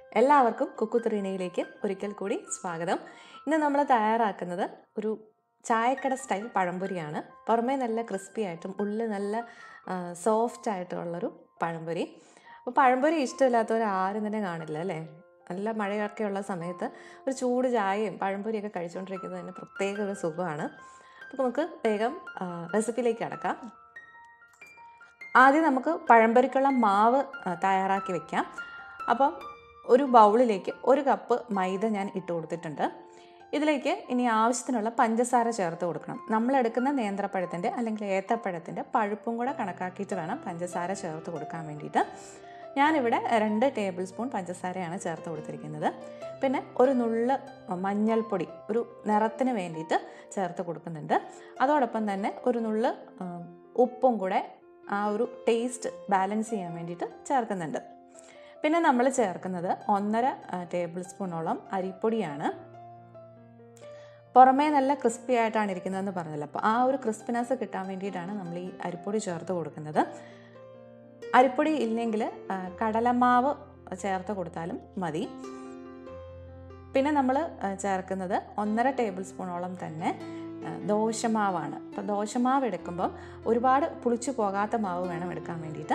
എല്ലാവർക്കും കുക്കു ത്രീനയിലേക്ക് ഒരിക്കൽ കൂടി സ്വാഗതം ഇന്ന് നമ്മൾ തയ്യാറാക്കുന്നത് ഒരു ചായക്കട സ്റ്റൈൽ പഴംപൊരിയാണ് പുറമേ നല്ല ക്രിസ്പി ആയിട്ടും ഉള്ളിൽ നല്ല സോഫ്റ്റ് ആയിട്ടുള്ളൊരു പഴംപൊരി അപ്പോൾ പഴംപൊരി ഇഷ്ടമില്ലാത്തവർ ആരും തന്നെ കാണില്ല അല്ലേ നല്ല മഴയൊക്കെ ഉള്ള സമയത്ത് ഒരു ചൂട് ചായയും പഴംപൊരിയൊക്കെ കഴിച്ചുകൊണ്ടിരിക്കുന്നത് തന്നെ പ്രത്യേക ഒരു സുഖമാണ് അപ്പോൾ നമുക്ക് വേഗം റെസിപ്പിയിലേക്ക് കടക്കാം ആദ്യം നമുക്ക് പഴംപൊരിക്കുള്ള മാവ് ആ, തയ്യാറാക്കി വെക്കാം അപ്പം ഒരു ബൗളിലേക്ക് ഒരു കപ്പ് മൈദ ഞാൻ ഇട്ട് കൊടുത്തിട്ടുണ്ട് ഇതിലേക്ക് ഇനി ആവശ്യത്തിനുള്ള പഞ്ചസാര ചേർത്ത് കൊടുക്കണം നമ്മൾ എടുക്കുന്ന നേന്ത്രപ്പഴത്തിൻ്റെ അല്ലെങ്കിൽ ഏത്തപ്പഴത്തിൻ്റെ പഴുപ്പും കൂടെ കണക്കാക്കിയിട്ട് വേണം പഞ്ചസാര ചേർത്ത് കൊടുക്കാൻ വേണ്ടിയിട്ട് ഞാനിവിടെ രണ്ട് ടേബിൾ സ്പൂൺ പഞ്ചസാരയാണ് ചേർത്ത് കൊടുത്തിരിക്കുന്നത് പിന്നെ ഒരു നുള്ള് മഞ്ഞൾപ്പൊടി ഒരു നിറത്തിന് വേണ്ടിയിട്ട് ചേർത്ത് കൊടുക്കുന്നുണ്ട് അതോടൊപ്പം തന്നെ ഒരു നുള്ള് ആ, ഉപ്പും കൂടെ ആ ഒരു ടേസ്റ്റ് ബാലൻസ് ചെയ്യാൻ വേണ്ടിയിട്ട് ചേർക്കുന്നുണ്ട് പിന്നെ നമ്മൾ ചേർക്കുന്നത് ഒന്നര ടേബിൾ സ്പൂണോളം അരിപ്പൊടിയാണ് പുറമേ നല്ല ക്രിസ്പി ആയിട്ടാണ് ഇരിക്കുന്നതെന്ന് പറഞ്ഞല്ലോ അപ്പോൾ ആ ഒരു ക്രിസ്പിനെസ് കിട്ടാൻ വേണ്ടിയിട്ടാണ് നമ്മൾ ഈ അരിപ്പൊടി ചേർത്ത് കൊടുക്കുന്നത് അരിപ്പൊടി ഇല്ലെങ്കിൽ ആ, കടലമാവ് ചേർത്ത് കൊടുത്താലും മതി പിന്നെ നമ്മൾ ചേർക്കുന്നത് ഒന്നര ടേബിൾ സ്പൂണോളം തന്നെ ആ, ദോശമാവാണ് അപ്പോൾ ദോശമാവ് എടുക്കുമ്പം ഒരുപാട് പുളിച്ചു പോകാത്ത മാവ് വേണം എടുക്കാൻ വേണ്ടിയിട്ട്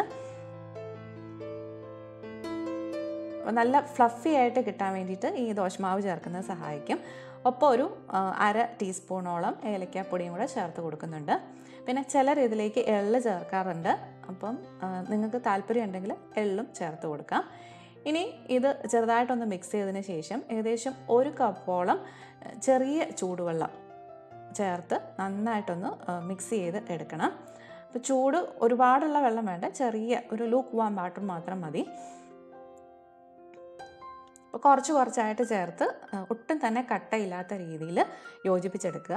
അപ്പോൾ നല്ല ഫ്ലഫി ആയിട്ട് കിട്ടാൻ വേണ്ടിയിട്ട് ഈ ദോശമാവ് ചേർക്കുന്നത് സഹായിക്കും ഒപ്പം ഒരു ആ, അര ടീസ്പൂണോളം ഏലക്കാപ്പൊടിയും കൂടെ ചേർത്ത് കൊടുക്കുന്നുണ്ട് പിന്നെ ചിലർ ഇതിലേക്ക് എള്ള് ചേർക്കാറുണ്ട് അപ്പം ആ, നിങ്ങൾക്ക് താല്പര്യം ഉണ്ടെങ്കിൽ എള്ളും ചേർത്ത് കൊടുക്കാം ഇനി ഇത് ചെറുതായിട്ടൊന്ന് മിക്സ് ചെയ്തതിന് ശേഷം ഏകദേശം ഒരു കപ്പോളം ആ, ചെറിയ ചൂടുവെള്ളം ചേർത്ത് നന്നായിട്ടൊന്ന് മിക്സ് ചെയ്ത് എടുക്കണം അപ്പോൾ ചൂട് ഒരുപാടുള്ള വെള്ളം വേണ്ട ചെറിയ ഒരു ലൂക്ക് വാം വാട്ടർ മാത്രം മതി അപ്പോൾ കുറച്ച് കുറച്ചായിട്ട് ചേർത്ത് ആ, ഒട്ടും തന്നെ കട്ടയില്ലാത്ത രീതിയിൽ യോജിപ്പിച്ചെടുക്കുക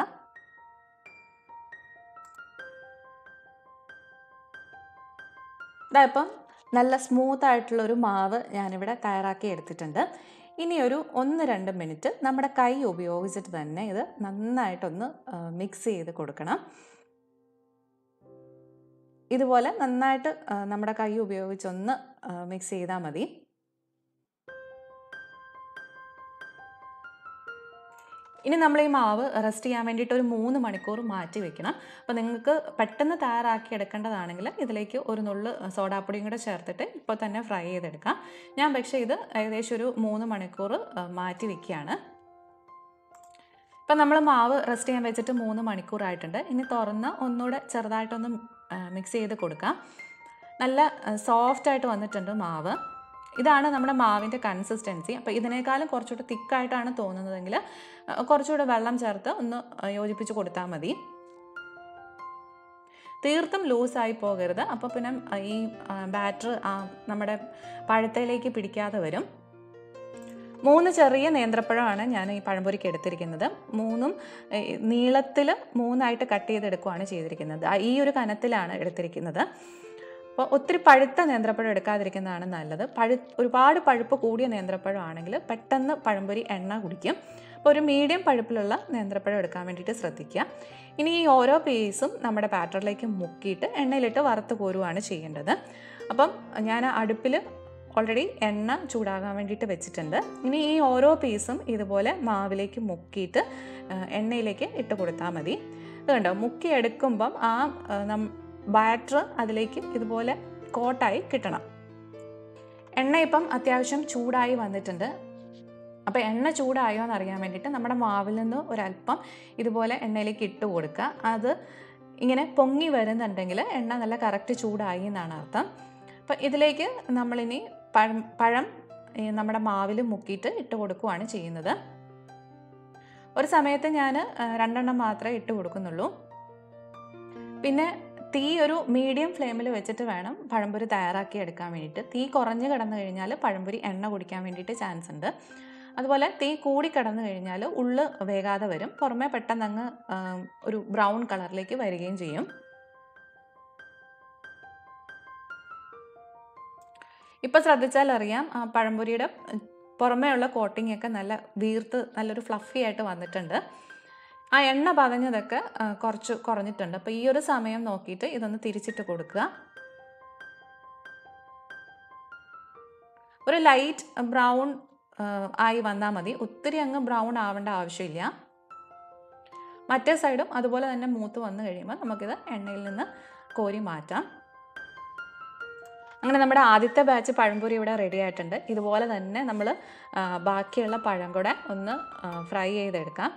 ഇതായിപ്പം നല്ല സ്മൂത്ത് ആയിട്ടുള്ള ഒരു മാവ് ഞാനിവിടെ തയ്യാറാക്കി എടുത്തിട്ടുണ്ട് ഇനി ഒരു ഒന്ന് രണ്ട് മിനിറ്റ് നമ്മുടെ കൈ ഉപയോഗിച്ചിട്ട് തന്നെ ഇത് നന്നായിട്ടൊന്ന് മിക്സ് ചെയ്ത് കൊടുക്കണം ഇതുപോലെ നന്നായിട്ട് ആ, നമ്മുടെ കൈ ഉപയോഗിച്ചൊന്ന് മിക്സ് ചെയ്താൽ മതി ഇനി നമ്മൾ ഈ മാവ് റെസ്റ്റ് ചെയ്യാൻ വേണ്ടിയിട്ട് ഒരു മൂന്ന് മണിക്കൂർ മാറ്റി വെക്കണം അപ്പോൾ നിങ്ങൾക്ക് പെട്ടെന്ന് തയ്യാറാക്കി എടുക്കേണ്ടതാണെങ്കിൽ ഇതിലേക്ക് ഒരു നുള്ള് സോഡാപ്പൊടിയും കൂടെ ചേർത്തിട്ട് ഇപ്പോൾ തന്നെ ഫ്രൈ ചെയ്തെടുക്കാം ഞാൻ പക്ഷേ ഇത് ഏകദേശം ഒരു മൂന്ന് മണിക്കൂർ ആ, മാറ്റി വെക്കുകയാണ് ഇപ്പം നമ്മൾ മാവ് റെസ്റ്റ് ചെയ്യാൻ വെച്ചിട്ട് മൂന്ന് മണിക്കൂറായിട്ടുണ്ട് ഇനി തുറന്ന് ഒന്നുകൂടെ ചെറുതായിട്ടൊന്ന് മിക്സ് ചെയ്ത് കൊടുക്കാം നല്ല സോഫ്റ്റ് ആയിട്ട് വന്നിട്ടുണ്ട് മാവ് ഇതാണ് നമ്മുടെ മാവിൻ്റെ കൺസിസ്റ്റൻസി അപ്പോൾ ഇതിനേക്കാളും കുറച്ചുകൂടെ തിക്കായിട്ടാണ് തോന്നുന്നതെങ്കിൽ ആ, കുറച്ചുകൂടെ വെള്ളം ചേർത്ത് ഒന്ന് ആ, യോജിപ്പിച്ച് കൊടുത്താൽ മതി തീർത്തും ലൂസായി പോകരുത് അപ്പോൾ പിന്നെ ആ, ഈ ബാറ്റർ നമ്മുടെ പഴത്തയിലേക്ക് പിടിക്കാതെ വരും മൂന്ന് ചെറിയ നേന്ത്രപ്പഴമാണ് ഞാൻ ഈ പഴംപൊരിക്ക് എടുത്തിരിക്കുന്നത് മൂന്നും നീളത്തിൽ മൂന്നായിട്ട് കട്ട് ചെയ്തെടുക്കുകയാണ് ചെയ്തിരിക്കുന്നത് ആ, ഈ ഒരു കനത്തിലാണ് എടുത്തിരിക്കുന്നത് അപ്പോൾ ഒത്തിരി പഴുത്ത നേന്ത്രപ്പഴം എടുക്കാതിരിക്കുന്നതാണ് നല്ലത് പഴു ഒരുപാട് പഴുപ്പ് കൂടിയ നേന്ത്രപ്പഴം ആണെങ്കിൽ പെട്ടെന്ന് പഴംപൊരി എണ്ണ കുടിക്കും അപ്പോൾ ഒരു മീഡിയം പഴുപ്പിലുള്ള നേന്ത്രപ്പഴം എടുക്കാൻ വേണ്ടിയിട്ട് ശ്രദ്ധിക്കുക ഇനി ഈ ഓരോ പീസും നമ്മുടെ ബാറ്ററിലേക്ക് മുക്കിയിട്ട് എണ്ണയിലിട്ട് വറുത്ത് കോരുകയാണ് ചെയ്യേണ്ടത് അപ്പം ഞാൻ അടുപ്പിൽ ഓൾറെഡി എണ്ണ ചൂടാകാൻ വേണ്ടിയിട്ട് വെച്ചിട്ടുണ്ട് ഇനി ഈ ഓരോ പീസും ഇതുപോലെ മാവിലേക്ക് മുക്കിയിട്ട് ആ, എണ്ണയിലേക്ക് ഇട്ട് കൊടുത്താൽ മതി ഇത് കണ്ടോ മുക്കി എടുക്കുമ്പം ആ ബാറ്റർ അതിലേക്ക് ഇതുപോലെ കോട്ടായി കിട്ടണം എണ്ണ ഇപ്പം അത്യാവശ്യം ചൂടായി വന്നിട്ടുണ്ട് അപ്പോൾ എണ്ണ ചൂടായോ എന്ന് അറിയാൻ വേണ്ടിയിട്ട് നമ്മുടെ മാവിൽ നിന്ന് ഒരല്പം ഇതുപോലെ എണ്ണയിലേക്ക് ഇട്ട് കൊടുക്കുക അത് ഇങ്ങനെ പൊങ്ങി വരുന്നുണ്ടെങ്കിൽ എണ്ണ നല്ല കറക്റ്റ് ചൂടായി എന്നാണ് അർത്ഥം അപ്പം ഇതിലേക്ക് നമ്മളിനി പഴം പഴം ഈ നമ്മുടെ മാവിൽ മുക്കിയിട്ട് ഇട്ട് കൊടുക്കുകയാണ് ചെയ്യുന്നത് ഒരു സമയത്ത് ഞാൻ രണ്ടെണ്ണം മാത്രമേ ഇട്ട് കൊടുക്കുന്നുള്ളൂ പിന്നെ തീ ഒരു മീഡിയം ഫ്ലെയിമിൽ വെച്ചിട്ട് വേണം പഴംപൊരി തയ്യാറാക്കി എടുക്കാൻ വേണ്ടിയിട്ട് തീ കുറഞ്ഞ് കിടന്നു കഴിഞ്ഞാൽ പഴംപൊരി എണ്ണ കുടിക്കാൻ വേണ്ടിയിട്ട് ചാൻസ് ഉണ്ട് അതുപോലെ തീ കൂടി കിടന്നു കഴിഞ്ഞാൽ ഉള്ള് വേകാതെ വരും പുറമെ പെട്ടെന്ന് അങ്ങ് ആ, ഒരു ബ്രൗൺ കളറിലേക്ക് വരികയും ചെയ്യും ഇപ്പം ശ്രദ്ധിച്ചാൽ അറിയാം ആ പഴംപൊരിയുടെ പുറമേ ഉള്ള കോട്ടിംഗ് ഒക്കെ നല്ല വീർത്ത് നല്ലൊരു ഫ്ലഫി ആയിട്ട് വന്നിട്ടുണ്ട് ആ എണ്ണ പതഞ്ഞതൊക്കെ ആ, കുറച്ച് കുറഞ്ഞിട്ടുണ്ട് അപ്പോൾ ഈ ഒരു സമയം നോക്കിയിട്ട് ഇതൊന്ന് തിരിച്ചിട്ട് കൊടുക്കുക ഒരു ലൈറ്റ് ബ്രൗൺ ആയി വന്നാൽ മതി ഒത്തിരി അങ്ങ് ബ്രൗൺ ആവേണ്ട ആവശ്യമില്ല മറ്റേ സൈഡും അതുപോലെ തന്നെ മൂത്ത് വന്നു കഴിയുമ്പോൾ നമുക്കിത് എണ്ണയിൽ നിന്ന് കോരി മാറ്റാം അങ്ങനെ നമ്മുടെ ആദ്യത്തെ ബാച്ച് പഴംപൊരി ഇവിടെ റെഡി ആയിട്ടുണ്ട് ഇതുപോലെ തന്നെ നമ്മൾ ബാക്കിയുള്ള പഴം കൂടെ ഒന്ന് ഫ്രൈ ചെയ്തെടുക്കാം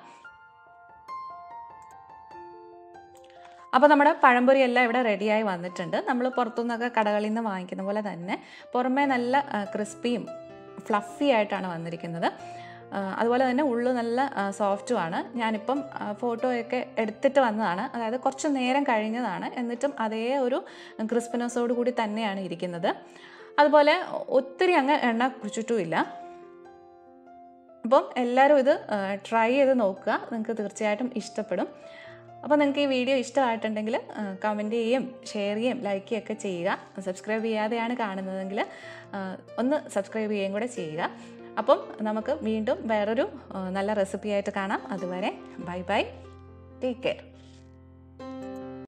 അപ്പോൾ നമ്മുടെ പഴംപൊരി എല്ലാം ഇവിടെ റെഡിയായി വന്നിട്ടുണ്ട് നമ്മൾ പുറത്തുനിന്നൊക്കെ കടകളിൽ നിന്ന് വാങ്ങിക്കുന്ന പോലെ തന്നെ പുറമേ നല്ല ക്രിസ്പിയും ഫ്ലഫി ആയിട്ടാണ് വന്നിരിക്കുന്നത് ആ, അതുപോലെ തന്നെ ഉള്ളു നല്ല സോഫ്റ്റുമാണ് ഞാനിപ്പം ഫോട്ടോയൊക്കെ എടുത്തിട്ട് വന്നതാണ് അതായത് കുറച്ച് നേരം കഴിഞ്ഞതാണ് എന്നിട്ടും അതേ ഒരു ക്രിസ്പിനെസ്സോട് കൂടി തന്നെയാണ് ഇരിക്കുന്നത് അതുപോലെ ഒത്തിരി അങ്ങ് എണ്ണ കുടിച്ചിട്ടുമില്ല അപ്പം എല്ലാവരും ഇത് ട്രൈ ചെയ്ത് നോക്കുക നിങ്ങൾക്ക് തീർച്ചയായിട്ടും ഇഷ്ടപ്പെടും അപ്പോൾ നിങ്ങൾക്ക് ഈ വീഡിയോ ഇഷ്ടമായിട്ടുണ്ടെങ്കിൽ കമൻറ്റ് ചെയ്യുകയും ഷെയർ ചെയ്യുകയും ലൈക്ക് ചെയ്യുകയൊക്കെ ചെയ്യുക സബ്സ്ക്രൈബ് ചെയ്യാതെയാണ് കാണുന്നതെങ്കിൽ ആ, ഒന്ന് സബ്സ്ക്രൈബ് ചെയ്യുകയും കൂടെ ചെയ്യുക അപ്പം നമുക്ക് വീണ്ടും വേറൊരു ആ, നല്ല റെസിപ്പി ആയിട്ട് കാണാം അതുവരെ ബൈ ബൈ ടേക്ക് കെയർ